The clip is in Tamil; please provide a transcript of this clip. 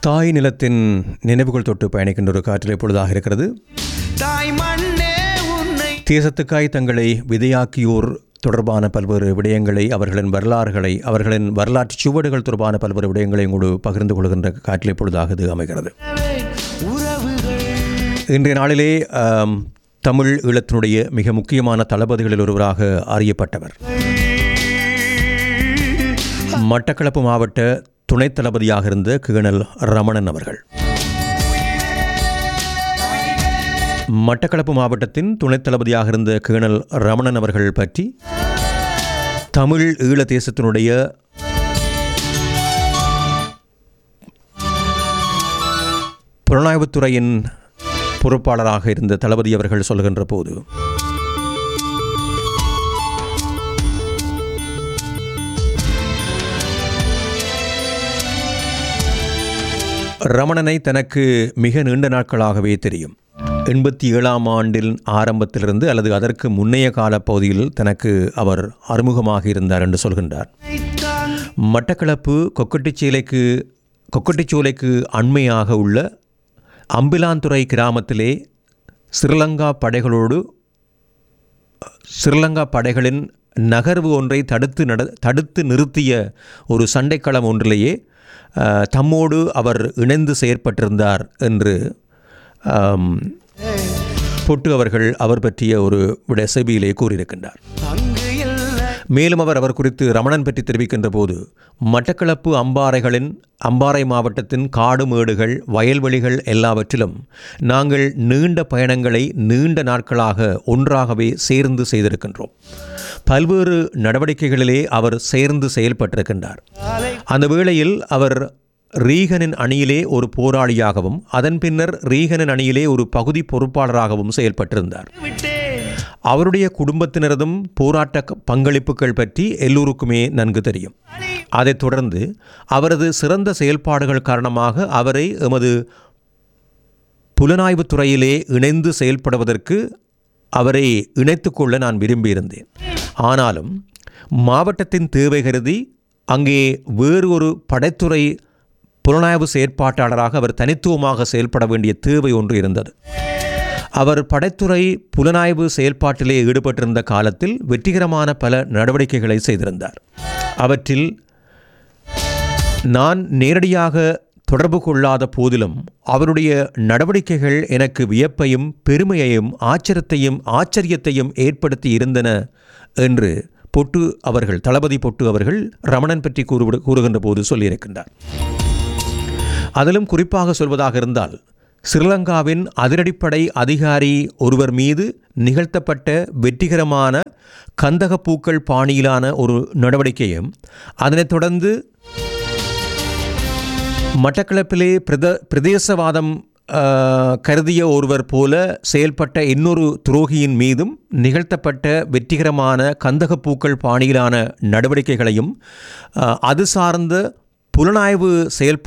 தாய் நிலத்தின் நினைவுகள் தொட்டு பயணிக்கின்ற ஒரு காற்றில் பொழுதாக இருக்கிறது தாய் மண்ணே உன்னை தேசத்துக்காய் தங்களை விதையாக்கியோர் தொடர்பான பல்வேறு விடயங்களை அவர்களின் வரலாறுகளை அவர்களின் வரலாற்று சுவடுகள் தொடர்பான பல்வேறு விடயங்களை உங்களோடு பகிர்ந்து கொள்கின்ற காற்றில் பொழுதாக இது அமைகிறது உறவுகள் இன்றைய நாளிலே ஆம், தமிழ் ஈழத்தினுடைய மிக முக்கியமான தளபதிகளில் ஒருவராக அறியப்பட்டவர் மட்டக்களப்பு மாவட்ட துணைத் தளபதியாக இருந்த கேணல் ரமணன் அவர்கள் மட்டக்களப்பு மாவட்டத்தின் துணைத் தளபதியாக இருந்த கேணல் ரமணன் அவர்கள் பற்றி தமிழ் ஈழ தேசத்தினுடைய புலனாய்வுத்துறையின் பொறுப்பாளராக இருந்த தளபதி அவர்கள் சொல்கின்ற போது ரமணனை தனக்கு மிக நீண்ட நாட்களாகவே தெரியும் எண்பத்தி ஏழாம் ஆண்டில் ஆரம்பத்திலிருந்து அல்லது அதற்கு முன்னைய கால பகுதியில் தனக்கு அவர் அறிமுகமாக இருந்தார் என்று சொல்கின்றார் தான் மட்டக்களப்பு கொக்கட்டிச்சேலைக்கு கொக்கட்டிச்சோலைக்கு அண்மையாக உள்ள அம்பிலாந்துறை கிராமத்திலே ஸ்ரீலங்கா படைகளோடு ஸ்ரீலங்கா படைகளின் நகர்வு ஒன்றை தடுத்து நட தடுத்து நிறுத்திய ஒரு சண்டைக்களம் ஒன்றிலேயே அஹ், தம்மோடு அவர் இணைந்து செயற்பட்டிருந்தார் என்று ஆம், பொட்டு அவர்கள் அவர் பற்றிய ஒரு விட செபியிலே கூறியிருக்கின்றார் அங்கு இல்லை மேலும் அவர் அவர் குறித்து ரமணன் பற்றி தெரிவிக்கின்ற போது மட்டக்களப்பு அம்பாறைகளின் அம்பாறை மாவட்டத்தின் காடு மேடுகள் வயல்வெளிகள் எல்லாவற்றிலும் நாங்கள் நீண்ட பயணங்களை நீண்ட நாட்களாக ஒன்றாகவே சேர்ந்து செய்திருக்கின்றோம் பல்வேறு நடவடிக்கைகளிலே அவர் சேர்ந்து செயல்பட்டிருக்கின்றார் அந்த வேளையில் அவர் ரீகனின் அணியிலே ஒரு போராளியாகவும் அதன் பின்னர் ரீகனின் அணியிலே ஒரு பகுதி பொறுப்பாளராகவும் செயல்பட்டிருந்தார் விட்டேன் அவருடைய குடும்பத்தினரதும் போராட்ட க- பங்களிப்புகள் பற்றி எல்லோருக்குமே நன்கு தெரியும் அதைத் தொடர்ந்து அவரது சிறந்த செயல்பாடுகள் காரணமாக அவரை எமது புலனாய்வுத் துறையிலே இணைந்து செயல்படுவதற்கு அவரை இணைத்துக்கொள்ள நான் விரும்பியிருந்தேன் ஆனாலும் மாவட்டத்தின் தேவை கருதி அங்கே வேறு ஒரு படைத்துறை புலனாய்வு செயற்பாட்டாளராக அவர் தனித்துவமாக செயல்பட வேண்டிய தேவை ஒன்று இருந்தது அவர் படைத்துறை புலனாய்வு செயல்பாட்டிலே ஈடுபட்டிருந்த காலத்தில் வெற்றிகரமான பல நடவடிக்கைகளை செய்திருந்தார் அவற்றில் நான் நேரடியாக தொடர்பு கொள்ளாத போதிலும் அவருடைய நடவடிக்கைகள் எனக்கு வியப்பையும் பெருமையையும் ஆச்சரியத்தையும் ஆச்சரியத்தையும் ஏற்படுத்தி இருந்தன என்று பொட்டு அவர்கள் தளபதி பொட்டு அவர்கள் ரமணன் பற்றி கூறு கூறுகின்ற போது சொல்லியிருக்கின்றார் அதிலும் குறிப்பாக சொல்வதாக இருந்தால் ஸ்ரீலங்காவின் அதிரடிப்படை அதிகாரி ஒருவர் மீது நிகழ்த்தப்பட்ட வெற்றிகரமான கந்தகப்பூக்கள் பாணியிலான ஒரு நடவடிக்கையும் அதனைத் தொடர்ந்து மட்டக்களப்பிலே பிரத பிரதேசவாதம் ஆஹ், கருதிய ஒருவர் போல செயல்பட்ட இன்னொரு துரோகியின் மீதும் நிகழ்த்தப்பட்ட வெற்றிகரமான கந்தகப்பூக்கள் பாணியிலான நடவடிக்கைகளையும் ஆஹ், அது சார்ந்த புலனாய்வு செயல்பா